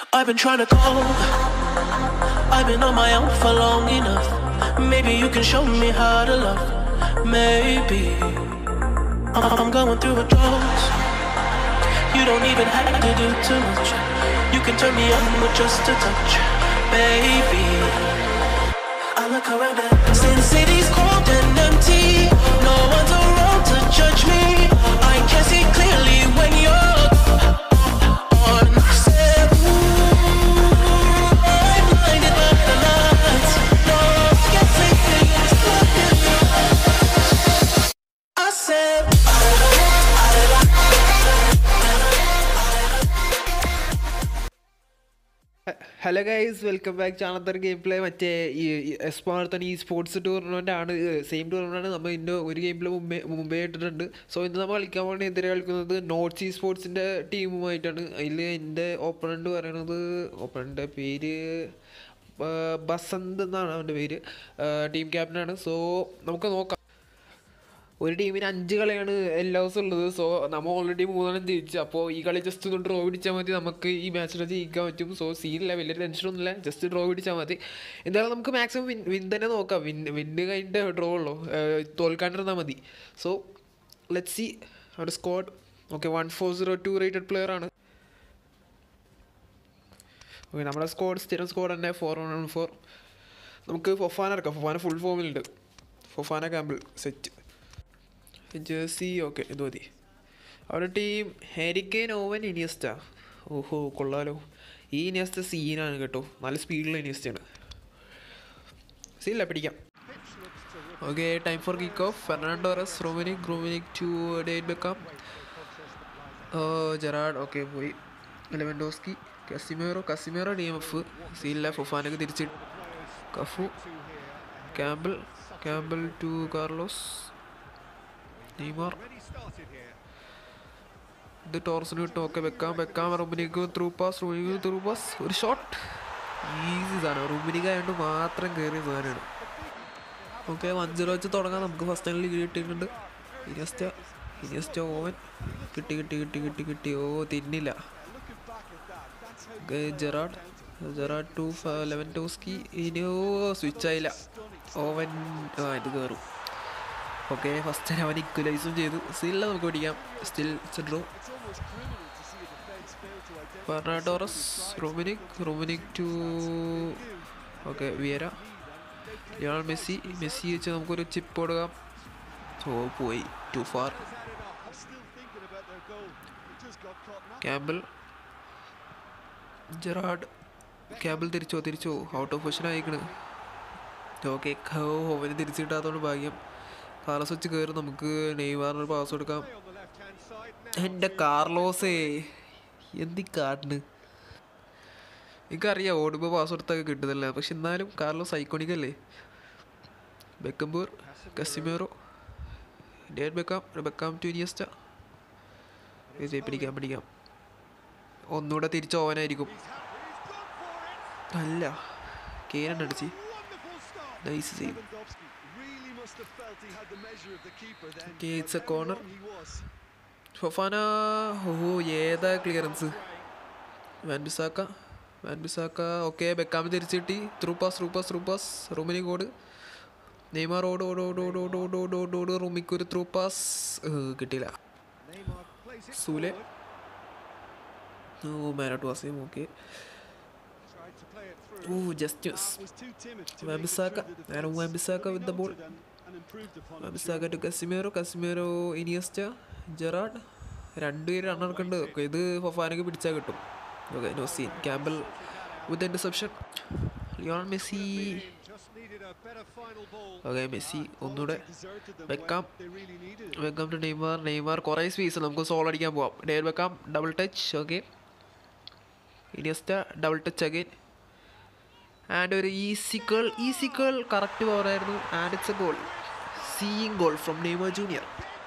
I've been trying to go. I've been on my own for long enough. Maybe you can show me how to love. Maybe I'm I'm going through a drought. You don't even have to do too much. You can turn me on with just a touch, baby. I look around and since city's cold and empty, no one's around to judge me. I can see clearly when you're on. Say, ooh, I'm blinded by the lights. No one can see things I said. Hello guys welcome back ചാനത്തർ game play മറ്റേ ഈ എസ്പാർത്തൻ e sports tournament ആണ് same tournament ആണ് നമ്മൾ ഇന്ന് ഒരു ഗെയിമിൽ മുമ്പേ മുമ്പേ ഇട്ടിട്ടുണ്ട് സോ ഇന്ന് നമ്മൾ കളിക്കാൻ വേണ്ടി എതിരെ കളിക്കുന്നത് നോർത്ത് ഈ സ്പോർട്സിൻ്റെ ടീമുമായിട്ടാണ് അതിൽ എൻ്റെ ഓപ്പണൻ്റ് പറയണത് ഓപ്പണൻ്റെ പേര് ആ, ബസന്ത് എന്നാണ് അവൻ്റെ പേര് ടീം ക്യാപ്റ്റനാണ് സോ നമുക്ക് നോക്കാം ഒരു ടീമിന് അഞ്ച് കളിയാണ് എല്ലാ ദിവസവും ഉള്ളത് സോ നമ്മൾ ഓൾറെഡി മൂന്നെണ്ണം ജയിച്ചു അപ്പോൾ ഈ കളി ജസ്റ്റ് ഒന്ന് ഡ്രോ പിടിച്ചാൽ മതി നമുക്ക് ഈ മാച്ചിൽ ജയിക്കാൻ പറ്റും സോ സീനില്ല വലിയ ടെൻഷനൊന്നുമില്ല ജസ്റ്റ് ഡ്രോ പിടിച്ചാൽ മതി എന്തായാലും നമുക്ക് മാക്സിമം വിൻ വിൻ തന്നെ നോക്കാം വിൻ വിന്ന് കഴിഞ്ഞിട്ട് ഡ്രോ ഉള്ളൂ ഏഹ് തോൽക്കാണ്ടിരുന്നാൽ മതി സോ ലെറ്റ് സി അവരുടെ squad okay one four zero two rated player ആണ് ഓക്കെ നമ്മുടെ സ്ക്വാഡ് സ്ഥിരം സ്ക്വാഡ് തന്നെ ഫോർ വൺ ഫോർ നമുക്ക് ഫൊഫാന ഇറക്കാം ഫൊഫാന ഫുൾ ഫോമിലുണ്ട് Fofana Campbell set jersey okay ഇത് മതി അവരുടെ ടീം ഹെരിക്കെയിൻ ഓവൻ ഇനിയസ്റ്റ ഓഹോ കൊള്ളാലോ ഈ ഇനിയസ്റ്റ സീനാണ് കേട്ടോ നല്ല സ്പീഡിലുള്ള ഇനിയസ്റ്റയാണ് സീനില്ല പിടിക്കാം okay time for kick off Fernando Torres Rummenigge Rummenigge to David Beckham Gerrard okay പോയി Lewandowski Casemiro Casemiro D M F സീനില്ല ഫുഫാനൊക്കെ തിരിച്ച് Cafu Campbell Campbell to Carlos Neymar ഇത് ടോർസിന് വിട്ട് okay Beckham Beckham Rummenigge through pass Rummenigge through pass ഒരു shot easy സാധനം Rummenigge ആയതുകൊണ്ട് മാത്രം കയറിയ സാധനമാണ് ഓക്കെ വൺ സീറോ വെച്ച് തുടങ്ങാം നമുക്ക് ഫസ്റ്റ് ടൈമിൽ ലീഡ് കിട്ടിയിട്ടുണ്ട് ഇനിയസ്റ്റ ഇനിയസ്റ്റ ഓവൻ കിട്ടി കിട്ടി കിട്ടി കിട്ടി കിട്ടി ഓ തിന്നില്ല okay Gerrard Gerrard to Lewandowski ഇനി ഓ സ്വിച്ച് ആയില്ല ഓവൻ ആ ഇത് കയറും ഓക്കെ ഫസ്റ്റ് അവൻ ഇക്വലൈസും ചെയ്തു സ്റ്റില്ല നമുക്ക് പിടിക്കാം still draw Fernando Torres Rummenigge Rummenigge to okay Vieira Lionel Messi Messi വെച്ച് നമുക്കൊരു ചിപ്പ് കൊടുക്കാം സോ പോയി too far Campbell Gerrard Campbell തിരിച്ചോ തിരിച്ചോ ഔട്ട് ഓഫ് പൊസിഷൻ ആയിക്കണ് ഓക്കെ ഓവന് തിരിച്ചു കിട്ടാത്തതുകൊണ്ട് ഭാഗ്യം കാർലോസ് വെച്ച് കയറി നമുക്ക് നെയ്മാറിന് പാസ് കൊടുക്കാം എൻ്റെ കാർലോസേ എന്തി കാട്ടിന് എനിക്കറിയാം ഓടുമ്പോൾ പാസ് കൊടുത്തൊക്കെ കിട്ടുന്നില്ല പക്ഷെ എന്നാലും കാർലോസ് ഐക്കോണിക് അല്ലേ ബെക്കംപൂർ Casemiro David Beckham Beckham to Iniesta വിജയ് പിടിക്കാം പിടിക്കാം ഒന്നുകൂടെ തിരിച്ച് ഓവനായിരിക്കും അല്ല കേരൻ അടിച്ച് നൈസ് ചെയ്യും Okay, it's a corner. Fofana ഓ ഏതാ clearance Wan Bissaka Wan Bissaka okay Beckham തിരിച്ചു കിട്ടി through pass through pass through pass Rummenigge Neymar ഓട് ഓട് ഓട് ഓട് ഓട് ഓട് ഓട് ഓട് ഓട് റൂമിക്ക് ഒരു ത്രൂ പാസ് കിട്ടിയില്ല സൂലെ ഓ മാനോട്ട് വാസിയും ഓക്കെ ഓ ജസ്റ്റ് വാൻബിസാക്ക ആരോ Wan Bissaka with the ball Wan Bissaka to Casemiro Casemiro Iniesta Gerrard രണ്ടുപേര് റണ്ണർക്കുണ്ട് ഓക്കെ ഇത് ഫൊഫാനൊക്കെ പിടിച്ചാൽ കിട്ടും okay no scene Campbell with interception Lionel Messi okay Messi ഒന്നുകൂടെ Beckham Beckham to Neymar Neymar കുറേ സ്പേസ് നമുക്ക് സോൾ അടിക്കാൻ പോവാം David Beckham double touch okay Iniesta double touch again and ഒരു easy curl easy curl correct പവറായിരുന്നു and it's a goal seeing goal from Neymar junior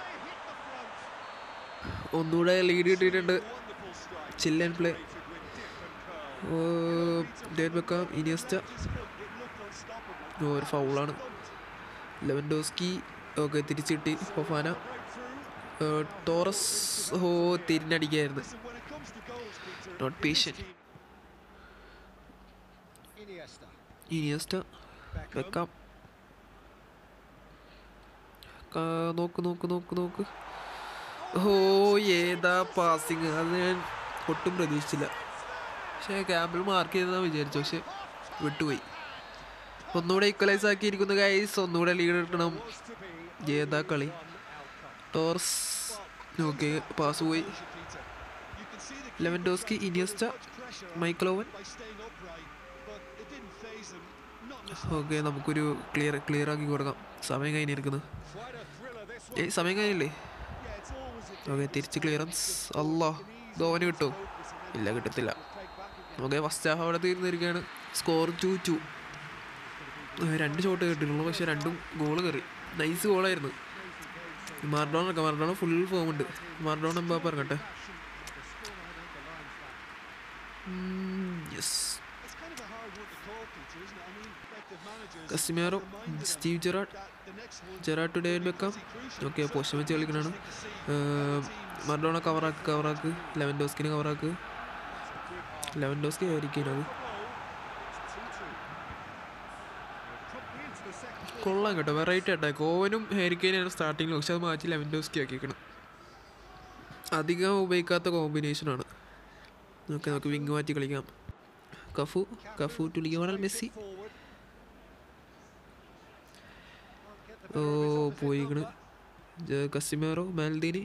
ഒന്നുകൂടെ lead കിട്ടിയിട്ടുണ്ട് ചില്ലൻ പ്ലേ ഡേറ്റ് വെക്കാം ഇനിയസ്റ്റ ഒരു ഫൗളാണ് ലെവൻഡോസ്കി ഓക്കെ തിരിച്ചു കിട്ടി Fofana Torres ഓ തിരിഞ്ഞടിക്കായിരുന്നു not patient Iniesta. Iniesta Beckham. Beckham കാ- നോക്ക് നോക്ക് നോക്ക് നോക്ക് ഓ ഏതാ പാസിങ് അത് ഞാൻ ഒട്ടും പ്രതീക്ഷിച്ചില്ല പക്ഷേ ക്യാമ്പിൽ മാർക്ക് ചെയ്തെന്നാണ് വിചാരിച്ചു പക്ഷെ വിട്ടുപോയി ഒന്നുകൂടെ ഈക്വലൈസ് ആക്കിയിരിക്കുന്നു ഗൈസ് ഒന്നുകൂടെ ലീഡ് കിട്ടണം Was to be ഏതാ കളി outcome. ടോർസ് ഓക്കെ പാസ് പോയി Peter. You can see the Lewandowski Iniesta pressure Michael Owen by staying upright, but it didn't phase them. Not in the okay നമുക്കൊരു clear clear ആക്കി കൊടുക്കാം സമയം കഴിഞ്ഞിരിക്കുന്നു Quite a thriller this ഏയ് സമയം കഴിഞ്ഞില്ലേ Yeah, it's always a okay തിരിച്ച് clearance അല്ലാ ധോവന് കിട്ടുമോ ഇല്ല കിട്ടത്തില്ല ഓക്കെ ഫസ്റ്റ് ഹാഫ് അവിടെ തീർന്നിരിക്കുകയാണ് സ്കോർ ടു ടു രണ്ട് ഷോട്ട് കിട്ടിയിട്ടുള്ളൂ പക്ഷെ രണ്ടും ഗോൾ കയറി നൈസ് ഗോളായിരുന്നു മാർഡോൺ ഒക്കെ മാർഡോൺ ഫുൾ ഫോം ഉണ്ട് മാർഡോൺ എമ്പാ പറഞ്ഞട്ടെ yes It's kind of a hard one to call, Peter, isn't it? I mean, effective managers Casemiro remind us Steve Gerrard that the next one Gerrard to David Beckham okay post വെച്ച് കളിക്കണതാണ് Maradona കവറാക്ക് കവറാക്ക് ലെവൻഡോസ്കിന് കവറാക്ക് Lewandowski ആയിരിക്കും അത് probably into the second കൊള്ളാം കേട്ടോ variety attack ഓവനും ഹെരിക്കേനാണ് സ്റ്റാർട്ടിങ്ങിൽ പക്ഷെ അത് മാറ്റി ലെവൻഡോസ്കി ആക്കിക്കണം അധികം ഉപയോഗിക്കാത്ത കോമ്പിനേഷനാണ് ഓക്കെ നമുക്ക് വിങ് മാറ്റി കളിക്കാം Cafu Cafu to Lionel Messi forward. ഓ പോയിക്കണ് ജ- കസിമേറോ മാൽദീനി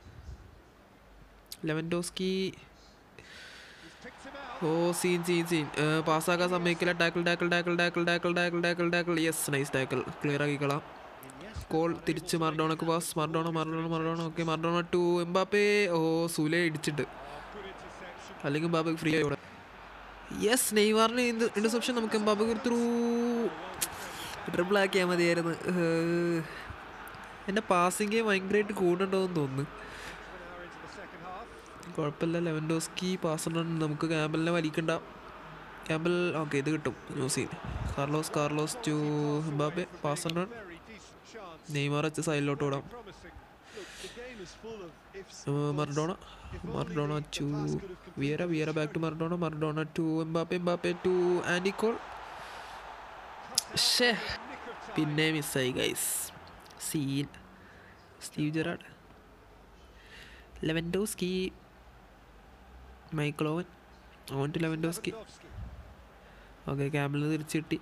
ലെവൻഡോസ്കി Picked him out. ഓ സീൻ സീൻ സീൻ പാസ്സാക്കാൻ സമ്മതിക്കില്ല tackle tackle tackle tackle tackle tackle tackle tackle yes nice tackle clear ആക്കിക്കളാം call തിരിച്ച് മർഡോണക്ക് pass Maradona Maradona Maradona okay Maradona to Mbappé ഓ സൂലെ ഇടിച്ചിട്ട് അല്ലെങ്കിൽ എംബാപ്പയ്ക്ക് free ആയി yes നെയ്മാറിന് interception നമുക്ക് എംബാപ്പയ്ക്ക് ഒരു through triple ആക്കിയാൽ മതിയായിരുന്നു ഏഹ്. എൻ്റെ പാസിംഗ് ഗെയിം ഭയങ്കരമായിട്ട് കൂടുന്നുണ്ടോയെന്ന് തോന്നുന്നു An hour into the second half. കുഴപ്പമില്ല ലെവൻഡോസ്കി പാസ് ഉണ്ട് നമുക്ക് ക്യാമ്പലിനെ വലിക്കണ്ട ക്യാമ്പൽ ഓക്കെ ഇത് കിട്ടും ന്യൂസീൻ Carlos Carlos to Mbappe pass ഉണ്ട് Very decent chance. നെയ്മാർ വെച്ച് സൈഡിലോട്ട് വിടാം Promising. Look, the game is full of ifs. Uh, Maradona Maradona to Vieira Vieira back to Maradona Maradona to Mbappe Mbappe to ആൻഡിക്കോൾ ഷേ പിന്നെ മിസ്സായി guys scene Steve Gerrard Lewandowski Michael Owen on to Lewandowski Lewandowski. Okay Campbell നിന്ന് തിരിച്ച് കിട്ടി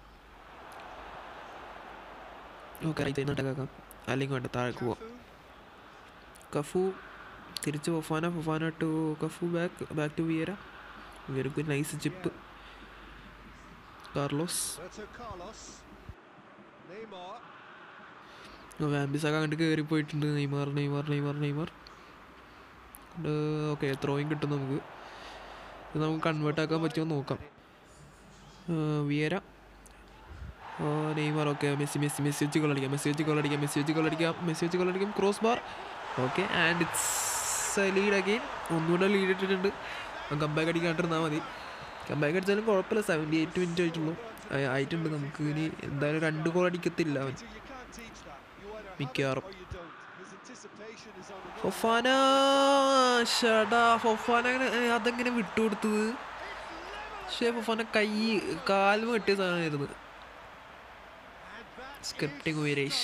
okay right അറ്റാക്കാം അല്ലെങ്കിൽ വേണ്ട താഴേക്ക് പോവാം കഫു തിരിച്ച് Fofana Fofana to Cafu back back to Vieira വിയറക്ക് nice chip Carlos Roberto Carlos. Neymar. വാമ്പിസൊക്കെ അങ്ങോട്ട് കയറി പോയിട്ടുണ്ട് Neymar Neymar Neymar Neymar okay throwing കിട്ടും നമുക്ക് ഇത് നമുക്ക് കൺവേർട്ട് ആക്കാൻ പറ്റുമോ എന്ന് നോക്കാം Vieira Neymar okay Messi Messi Messi വെച്ച് ഗോളടിക്കാം മെസ്സി വെച്ച് ഗോളടിക്കാം മെസ്സി വെച്ച് ഗോളടിക്കാം മെസ്സി വെച്ച് ഗോളടിക്കാം cross bar okay and it's lead again ഒന്നുകൂടെ ലീഡ് ഇട്ടിട്ടുണ്ട് കമ്പാക്ക് അടിക്കാണ്ടിരുന്നാൽ മതി കമ്പാക്ക് അടിച്ചാലും കുഴപ്പമില്ല സെവൻറ്റി എയ്റ്റ് മിനിറ്റ് ആയിട്ടുള്ളൂ ആയി- ആയിട്ടുണ്ട് നമുക്ക് ഇനി എന്തായാലും രണ്ട് ഗോൾ അടിക്കത്തില്ല അവൻ So you can't teach that. You either have it മിക്കവാറും or you don't. His anticipation is on the Fofana ഷടാ ഫൊഫാന അങ്ങനെ ഏ, അതെങ്ങനെ വിട്ടുകൊടുത്തത് പക്ഷേ ഫൊഫാന കൈ കാലും കെട്ടിയ സാധനമായിരുന്നു സ്ക്രിപ്റ്റിംഗ് വീരേഷ്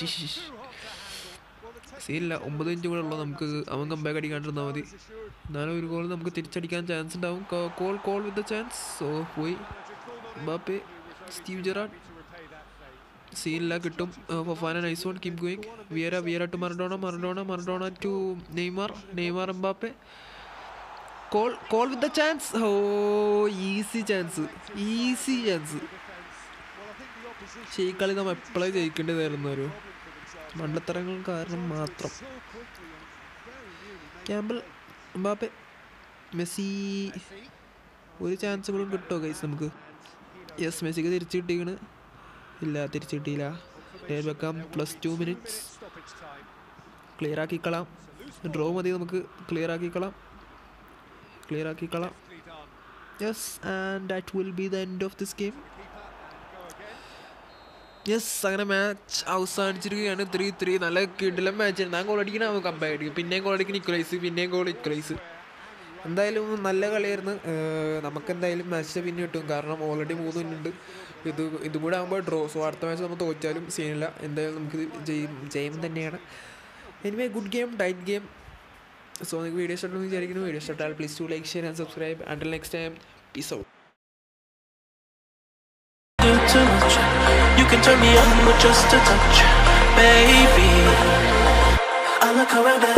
സീനില്ല ഒമ്പത് മിനിറ്റ് കൂടെ ഉള്ളൂ നമുക്ക് അവൻ കമ്പാക്ക് അടിക്കാണ്ടിരുന്നാൽ മതി എന്നാലും ഒരു ഗോൾ നമുക്ക് തിരിച്ചടിക്കാൻ ചാൻസ് ഉണ്ടാവും കോൾ കോൾ വിത്ത് ചാൻസ് ഓ പോയി ബാപ്പെ സ്റ്റീവ് ജെറാഡ് സീനില്ല കിട്ടും Fofana nice one keep going വിയറ വിയറ to Maradona Maradona Maradona to Neymar Neymar Mbappe goal goal with the chance oh easy chance easy chance പക്ഷേ ഈ കളി നമ്മൾ എപ്പോഴേ ജയിക്കേണ്ടതായിരുന്നു ഒരു മണ്ടത്തരങ്ങൾ കാരണം മാത്രം ക്യാമ്പിൾ എംബാപ്പെ മെസ്സി ഒരു ചാൻസ് കൂടെ കിട്ടുമോ ഗൈസ് നമുക്ക് യെസ് മെസ്സിക്ക് തിരിച്ചു കിട്ടിയാണ് ഇല്ല തിരിച്ചു കിട്ടിയില്ല ഡേൽ വെക്കാം plus two minutes stoppage time. Clear ആക്കിക്കളാം ഡ്രോ മതി നമുക്ക് ക്ലിയർ ആക്കിക്കളാം ക്ലിയർ ആക്കിക്കളാം Lead on. Yes and that will be the end of this game Go again. Yes അങ്ങനെ മാച്ച് അവസാനിച്ചിരിക്കുകയാണ് ത്രീ ത്രീ നല്ല കിടിലം മാച്ച് ഞാൻ ഗോൾ അടിക്കണം അവൻ കമ്പാക്ക് അടിക്കും പിന്നെയും ഗോൾ അടിക്കുന്ന ഇക്വലൈസ് പിന്നെയും ഗോൾ ഇക്വലൈസ് എന്തായാലും നല്ല കളിയായിരുന്നു ഏഹ് നമുക്ക് എന്തായാലും മാച്ച് പിന്നെ കിട്ടും കാരണം ഓൾറെഡി മൂന്ന് മിനിറ്റ് ഇത് ഇതും കൂടെ ആകുമ്പോൾ ഡ്രോ സോ അടുത്ത മാച്ച് നമ്മൾ തോറ്റാലും സീനില്ല എന്തായാലും നമുക്ക് ജയം ജയം തന്നെയാണ് anyway good game tight game so നിങ്ങൾക്ക് വീഡിയോ ഇഷ്ടമെന്ന് വിചാരിക്കുന്നു വീഡിയോ ഇഷ്ടപ്പെട്ടാൽ please to like share and subscribe and next time peace out do too much. You can turn me on with just a touch, baby. I look around